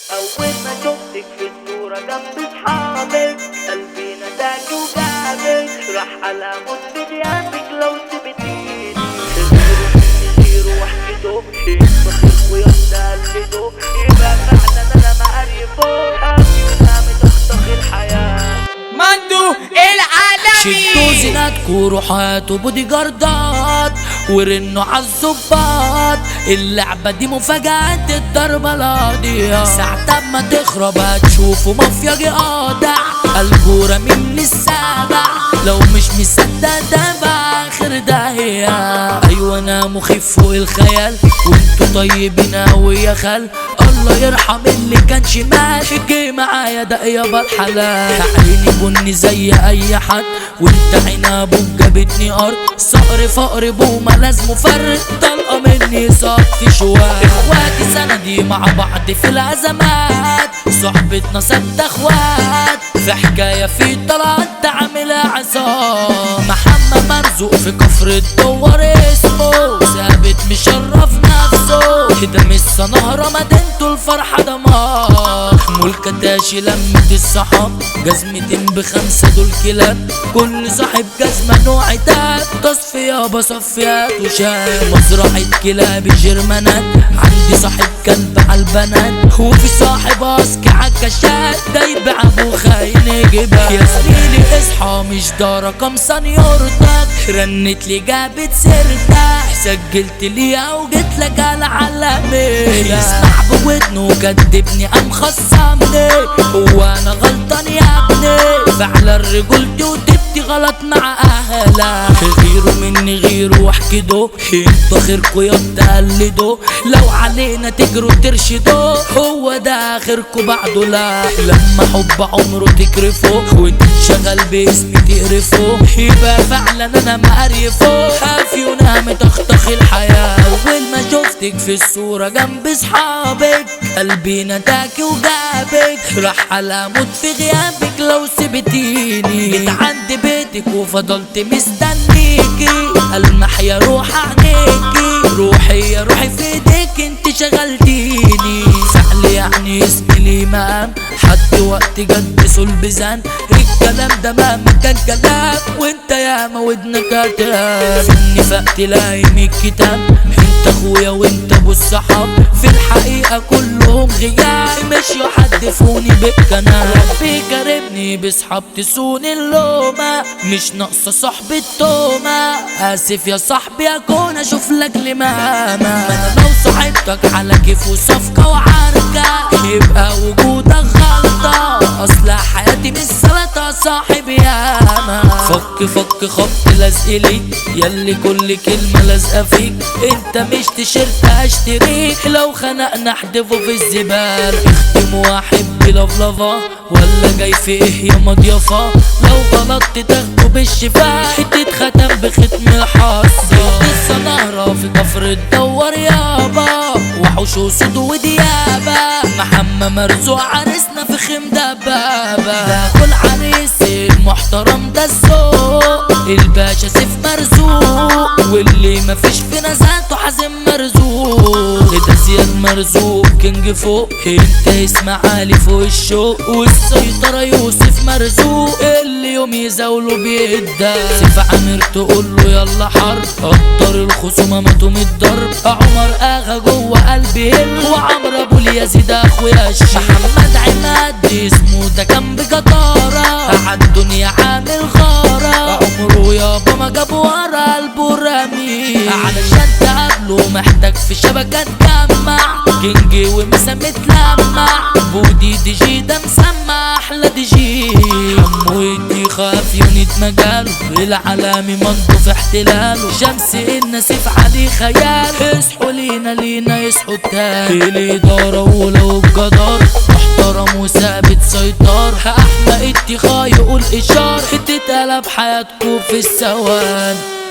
أول ما شفتك في الصورة جنب صحابك قلبي نداك وجابك راح على موت في غيابك لو سبتيني غيره وحدته يصبح ويستقلده يبقى فعلا أنا مقريفه أنا متخطخ الحياة مندو شدوا العالمي زيناتكوا وروحوا هاتوا بودي جاردات ورنوا عالظباط اللعبة دي مفاجأة الضربة القاضية ساعة ما تخرب هتشوفوا مافيا قاطع الجورة من السابع لو مش مصدق ده بقى آخر داهية أيوة أنا مخيف فوق الخيال وانتوا طيبين أوي يا خال الله يرحم اللي كان شمال جه معايا ده يابا الحلال عيني بني زي اي حد وانت عين ابوك جابتني ارض صقر فقر بومه لازمه فرق طلقه مني صف شوال اخواتي سندي مع بعض في الازمات صحبتنا ست اخوات في حكايه في طلعت تعملها عصام محمد مرزوق في كفر الدور اسمه ثابت مشرف نفسه كده مش نهرة مدينته الفرحة دمار ملكة تاشي لمة الصحاب جزمتين بخمسة دول كلاب كل صاحب جزمة نوع تاب تصفية بصفيات وشاب مزرعة كلاب جرمانات عندي صاحب كلب عالبنات وفي صاحب اسكي عالكشات ده يبيع ابو خاين جبال يا زميلي اصحى مش ده رقم سنيورتك رنت لي جابت سيرتك سجلت لي او جيت لك على علامي يسمع بودنه كدبني قام خصمني هو انا غلطان يا ابني فعلا رجولتي وتبتي غلط مع اهلها غيروا مني غيروا واحكدوا انتوا خيركوا يا تقلدوا لو علينا تجروا ترشدوا هو ده اخركوا بعده لا لما حب عمره تكرفه وتنشغل باسمي تقرفه يبقى فعلا انا مقريفه خافي ونام تخطخ الحياة اول ما شفتك في الصورة جنب صحابك قلبي نداكي وجابك راح على موت في غيابك لو سبتيني جيت عند بيتك وفضلت مستنيكي المح يا روح عينيكي روحي يا روحي في ايديك انت شغلتيني فعل يعني اسمي لي مقام حد وقت جد صلب زن الكلام ده مهما كان كلام وانت يا ما ودنك هتهاب في فقت لايم الكتاب انت اخويا وانت ابو الصحاب في الحقيقة كلهم غياب مش يحدفوني بالكلام ربي كرمني بصحاب تسوني اللومة مش ناقصة صحبة تومة اسف يا صاحبي اكون اشوف لك لمامة ما انا لو صاحبتك على كيف وصفقة وعركة يبقى وجودك غلطة اصل حياتي مش سلطة صاحب ياما فك فك خبط لازق لي ياللي كل كلمة لازقة فيك انت مش تيشيرت اشتريك لو خنقنا احدفه في الزبال اختم واحد بلفلفة ولا جاي في ايه يا مضيفة لو غلطت تاخده بالشفاه تتختم بختم الحظة لسه نهرة في كفر الدور يابا وحوش وسود وديابة محمد مرزوع عريسنا في خيم دبابة داخل عريس المحترم ده الذوق الباشا سيف مرزوق واللي مفيش في نزاته حازم مرزوق ده زياد مرزوق كينج فوق انت اسم عالي فوق الشوق والسيطرة يوسف مرزوق اللي يوم يزاوله بيدا سيف عامر تقول له يلا حرب قدر الخصومة ماتوا من الضرب عمر اغا جوه قلبي هل وعمرو ابو اليزيد اخويا الشيخ محمد عماد اسمه ده كان بجدارة عالدنيا عامل غارة عمره يابا ما جاب ورا قلبه رمي علشان تقابله محتاج في شبكة تجمع كينج ومسا متلمع بودي دي جي ده مسمع احلى دي جي حمو يدي خاف يونيت مجاله العالمي منطو في احتلاله شمس النسيف عليه خيال اصحوا لينا لينا يصحوا التاني الإدارة ولو الجدار محترم وثابت سيطار احلى اتخاء يقول اشارة تتقلب حياتكم في الثواني